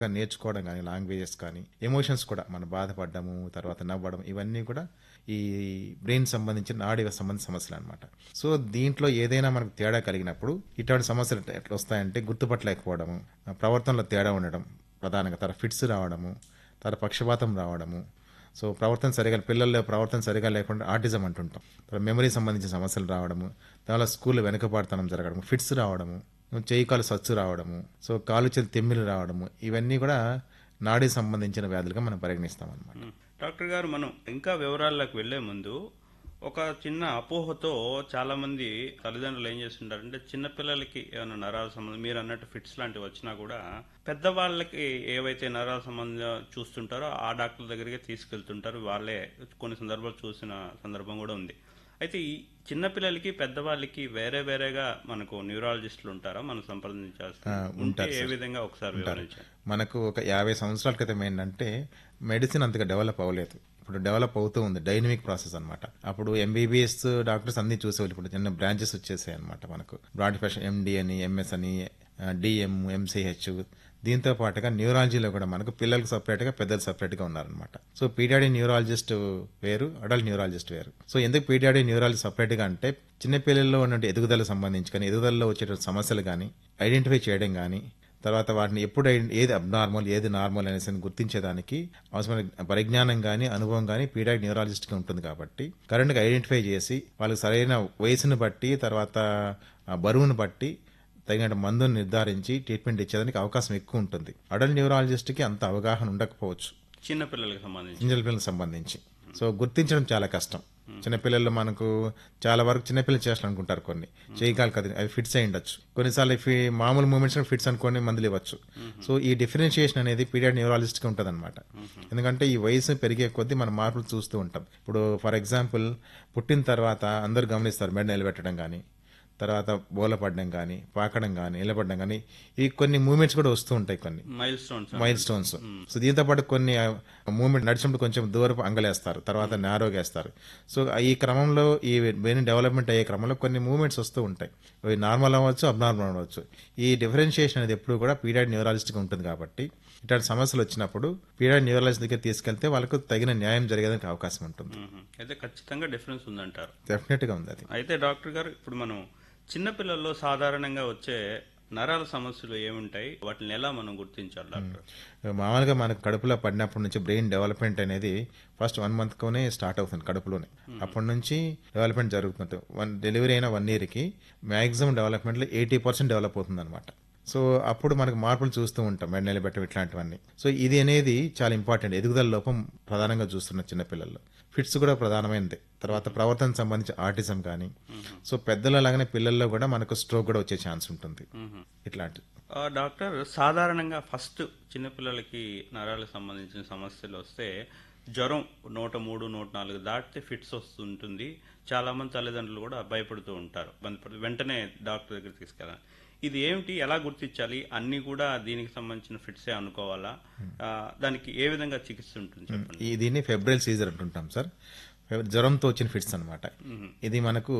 నేర్చుకోవడం కానీ లాంగ్వేజెస్ కానీ ఎమోషన్స్ కూడా మన బాధపడము తర్వాత నవ్వడం ఇవన్నీ కూడా ఈ బ్రెయిన్ సంబంధించిన నాడీ సంబంధించిన సమస్యలు అనమాట సో దీంట్లో ఏదైనా మనకు తేడా కలిగినప్పుడు ఇటువంటి సమస్యలు ఎట్లా వస్తాయంటే గుర్తుపట్టలేకపోవడము ప్రవర్తనలో తేడా ఉండడం ప్రధానంగా తర్వాత ఫిట్స్ రావడము తర్వాత పక్షపాతం రావడము సో ప్రవర్తన సరిగా పిల్లల్లో ప్రవర్తన సరిగా లేకుండా ఆటిజం అంటుంటాం తర్వాత మెమరీ సంబంధించిన సమస్యలు రావడము దానివల్ల స్కూల్ వెనుకబాటుతనం జరగడము ఫిట్స్ రావడము చేయి కాలు సచ్చు రావడము సో కాలు చేతి తెమ్మిలు రావడము ఇవన్నీ కూడా నాడీ సంబంధించిన వ్యాధులుగా మనం పరిగణిస్తాం అనమాట డాక్టర్ గారు మనం ఇంకా వివరాల్లోకి వెళ్లే ముందు ఒక చిన్న అపోహతో చాలా మంది తల్లిదండ్రులు ఏం చేస్తుంటారంటే చిన్న పిల్లలకి ఏమైనా నరాల సంబంధం మీరు అన్నట్టు ఫిట్స్ లాంటివి వచ్చినా కూడా పెద్దవాళ్ళకి ఏవైతే నరాల సంబంధం చూస్తుంటారో ఆ డాక్టర్ దగ్గరికి తీసుకెళ్తుంటారు వాళ్ళే కొన్ని సందర్భాలు చూసిన సందర్భం కూడా ఉంది అయితే ఈ చిన్న పిల్లలకి పెద్దవాళ్ళకి వేరే వేరేగా మనకు న్యూరాలజిస్టులు ఉంటారా మనం సంప్రదించాల్సి ఉంటే ఏ విధంగా ఒకసారి వివరించారు మనకు ఒక యాభై సంవత్సరాల క్రితం ఏంటంటే మెడిసిన్ అంతగా డెవలప్ అవ్వలేదు ఇప్పుడు డెవలప్ అవుతూ ఉంది డైనమిక్ ప్రాసెస్ అనమాట అప్పుడు ఎంబీబీఎస్ డాక్టర్స్ అన్ని చూసేవాళ్ళు ఇప్పుడు చిన్న బ్రాంచెస్ వచ్చేసాయి అనమాట మనకు బ్రాడ్ ఫ్యాషన్ ఎండి అని ఎంఎస్ అని డిఎం ఎంసీహెచ్ దీంతో పాటుగా న్యూరాలజీలో కూడా మనకు పిల్లలకు సపరేట్గా పెద్దలు సపరేట్గా ఉన్నారనమాట సో పీడియాడి న్యూరాలజిస్ట్ వేరు అడల్ట్ న్యూరాలజిస్ట్ వేరు సో ఎందుకు పీడియాడి న్యూరాలజీ సపరేట్గా అంటే చిన్న పిల్లల్లో ఉన్న ఎదుగుదల సంబంధించి కానీ ఎదుగుదలలో వచ్చేటువంటి సమస్యలు కానీ ఐడెంటిఫై చేయడం కానీ తర్వాత వాటిని ఎప్పుడు ఏది అబ్నార్మల్ ఏది నార్మల్ అనేసి గుర్తించేదానికి అవసరమైన పరిజ్ఞానం కానీ అనుభవం కానీ పీడియాక్ న్యూరాలజిస్ట్కి ఉంటుంది కాబట్టి కరెంట్గా ఐడెంటిఫై చేసి వాళ్ళకి సరైన వయసును బట్టి తర్వాత బరువును బట్టి తగిన మందును నిర్ధారించి ట్రీట్మెంట్ ఇచ్చేదానికి అవకాశం ఎక్కువ ఉంటుంది అడల్ట్ న్యూరాలజిస్ట్కి అంత అవగాహన ఉండకపోవచ్చు చిన్న పిల్లలకు సంబంధించి చిన్నపిల్లలకు సంబంధించి సో గుర్తించడం చాలా కష్టం చిన్నపిల్లలు మనకు చాలా వరకు చిన్నపిల్లలు చేయాలనుకుంటారు కొన్ని చేయగలరు కదా అవి ఫిట్స్ అయి ఉండొచ్చు కొన్నిసార్లు ఇవి మామూలు మూమెంట్స్ ఫిట్స్ అనుకోని మందులు ఇవ్వచ్చు సో ఈ డిఫరెన్షియేషన్ అనేది పీరియడ్ న్యూరాలజిస్ట్గా ఉంటుంది అనమాట ఎందుకంటే ఈ వయసు పెరిగే కొద్దీ మనం మార్పులు చూస్తూ ఉంటాం ఇప్పుడు ఫర్ ఎగ్జాంపుల్ పుట్టిన తర్వాత అందరూ గమనిస్తారు మెడ నిలబెట్టడం కానీ తర్వాత బోల పడడం కానీ పాకడం కానీ నిలబడడం కానీ ఈ కొన్ని మూమెంట్స్ కూడా వస్తూ ఉంటాయి కొన్ని milestone milestone so దీంతో పాటు కొన్ని మూమెంట్ నడిచినప్పుడు కొంచెం దూరపు అంగలేస్తారు తర్వాత నారోగేస్తారు సో ఈ క్రమంలో ఈ బ్రెయిన్ డెవలప్మెంట్ అయ్యే క్రమంలో కొన్ని మూమెంట్స్ వస్తూ ఉంటాయి అవి నార్మల్ అవ్వచ్చు అబ్నార్మల్ అవ్వచ్చు ఈ డిఫరెన్షియేషన్ అనేది ఎప్పుడు కూడా పీరియడ్ న్యూరాలజిస్ట్గా ఉంటుంది కాబట్టి ఇట్లాంటి సమస్యలు వచ్చినప్పుడు పీరియడ్ న్యూరాలజిస్ట్ దగ్గర తీసుకెళ్తే వాళ్ళకు తగిన న్యాయం జరిగేదానికి అవకాశం ఉంటుంది మ్మ్. అయితే ఖచ్చితంగా డిఫరెన్స్ ఉందంటారు డెఫినెట్గా ఉంది అది అయితే డాక్టర్ గారు ఇప్పుడు మనం చిన్నపిల్లల్లో సాధారణంగా వచ్చే నరాల సమస్యలు ఏముంటాయి వాటిని ఎలా మనం గుర్తించాలి డాక్టర్ మామూలుగా మనకు కడుపులో పడినప్పటి నుంచి బ్రెయిన్ డెవలప్మెంట్ అనేది ఫస్ట్ వన్ మంత్లోనే స్టార్ట్ అవుతుంది కడుపులోనే అప్పటి నుంచి డెవలప్మెంట్ జరుగుతుంది వన్ డెలివరీ అయిన వన్ ఇయర్కి మ్యాక్సిమం డెవలప్మెంట్లో ఎయిటీ పర్సెంట్ డెవలప్ అవుతుంది అనమాట సో అప్పుడు మనకు మార్పులు చూస్తూ ఉంటాం మెడ నిలబెట్టడం ఇట్లాంటివన్నీ సో ఇది అనేది చాలా ఇంపార్టెంట్ ఎదుగుదల లోపం ప్రధానంగా చూస్తున్న చిన్నపిల్లల్లో ఫిట్స్ కూడా ప్రధానమైనది తర్వాత ప్రవర్తన సంబంధించి ఆటిజం కానీ సో పెద్దల లాగానే పిల్లల్లో కూడా మనకు స్ట్రోక్ కూడా వచ్చే ఛాన్స్ ఉంటుంది ఇట్లాంటి ఆ, డాక్టర్ సాధారణంగా ఫస్ట్ చిన్నపిల్లలకి నరాలకు సంబంధించిన సమస్యలు వస్తే జ్వరం నూట మూడు నూట నాలుగు దాటితే ఫిట్స్ వస్తుంటుంది చాలా మంది తల్లిదండ్రులు కూడా భయపడుతూ ఉంటారు ఇబ్బంది వెంటనే డాక్టర్ దగ్గర తీసుకెళ్ళాలి ఇది ఏమిటి ఎలా గుర్తించాలి అన్ని కూడా దీనికి సంబంధించిన ఫిట్సే అనుకోవాలా ఆ, దానికి ఏ విధంగా చికిత్స ఉంటుంది చెప్పండి ఈ దీన్ని ఫెబ్రల్ సీజర్ అంటుంటాం సార్ ఫెబ్- జ్వరంతో వచ్చిన ఫిట్స్ అనమాట ఇది మనకు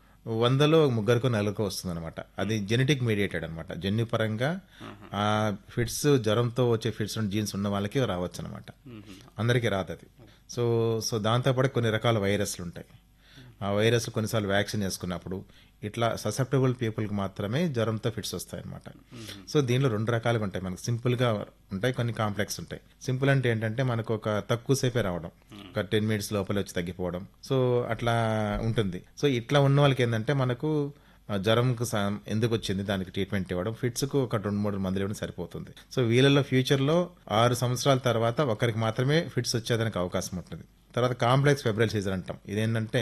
వందలో ముగ్గురికో నలుగురికో వస్తుంది అనమాట అది జెనెటిక్ మీడియేటెడ్ అనమాట జన్యుపరంగా ఆ ఫిట్స్ జ్వరంతో వచ్చే ఫిట్స్ జీన్స్ ఉన్న వాళ్ళకి రావచ్చు అనమాట అందరికీ రాదు అది సో సో దాంతోపాటు కొన్ని రకాల వైరస్లు ఉంటాయి ఆ వైరస్ కొన్నిసార్లు వ్యాక్సిన్ వేసుకున్నప్పుడు ఇట్లా ససెప్టబుల్ పీపుల్కి మాత్రమే జ్వరంతో ఫిట్స్ వస్తాయి అనమాట సో దీనిలో రెండు రకాలుగా ఉంటాయి మనకు సింపుల్గా ఉంటాయి కొన్ని కాంప్లెక్స్ ఉంటాయి సింపుల్ అంటే ఏంటంటే మనకు ఒక తక్కువ సేపే రావడం ఒక టెన్ మినిట్స్ లోపల వచ్చి తగ్గిపోవడం సో అట్లా ఉంటుంది సో ఇట్లా ఉన్న వాళ్ళకి ఏంటంటే మనకు ఆ జ్వరంకు స- ఎందుకు వచ్చింది దానికి ట్రీట్మెంట్ ఇవ్వడం ఫిట్స్కు ఒక రెండు మూడు మందులు ఇవ్వడం సరిపోతుంది సో వీళ్ళలో ఫ్యూచర్లో ఆరు సంవత్సరాల తర్వాత ఒకరికి మాత్రమే ఫిట్స్ వచ్చేదానికి అవకాశం ఉంటుంది తర్వాత కాంప్లెక్స్ ఫెబ్రల్ సీజర్ అంటాం ఇదేంటంటే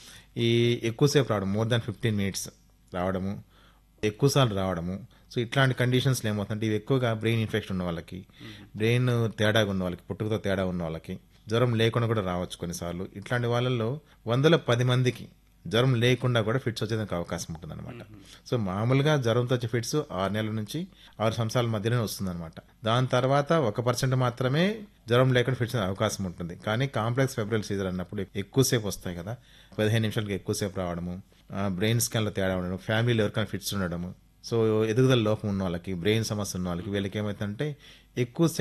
ఈ ఎక్కువసేపు రావడం మోర్ దాన్ ఫిఫ్టీన్ మినిట్స్ రావడము ఎక్కువసార్లు రావడము సో ఇట్లాంటి కండిషన్స్లో ఏమవుతుందంటే ఇవి ఎక్కువగా బ్రెయిన్ ఇన్ఫెక్షన్ ఉన్న వాళ్ళకి బ్రెయిన్ తేడాగా ఉన్న వాళ్ళకి పుట్టుకతో తేడా ఉన్న వాళ్ళకి జ్వరం లేకుండా కూడా రావచ్చు కొన్నిసార్లు ఇట్లాంటి వాళ్ళల్లో వందల పది మందికి జ్వరం లేకుండా కూడా ఫిట్స్ వచ్చేదానికి అవకాశం ఉంటుంది అనమాట సో మామూలుగా జ్వరంతో వచ్చే ఫిట్స్ ఆరు నెలల నుంచి ఆరు సంవత్సరాల మధ్యలోనే వస్తుంది అనమాట దాని తర్వాత ఒక పర్సెంట్ మాత్రమే జ్వరం లేకుండా ఫిట్స్ అనే అవకాశం ఉంటుంది కానీ కాంప్లెక్స్ ఫెబ్రల్ సీజర్ అన్నప్పుడు ఎక్కువసేపు వస్తాయి కదా పదిహేను నిమిషాలకి ఎక్కువసేపు రావడము బ్రెయిన్ స్కాన్లో తేడా ఉండడం ఫ్యామిలీలో ఎవరికైనా ఫిట్స్ ఉండడము సో ఎదుగుదల లోపం ఉన్న వాళ్ళకి బ్రెయిన్ సమస్య ఉన్న వాళ్ళకి వీళ్ళకి ఏమవుతుందంటే ఎక్కువ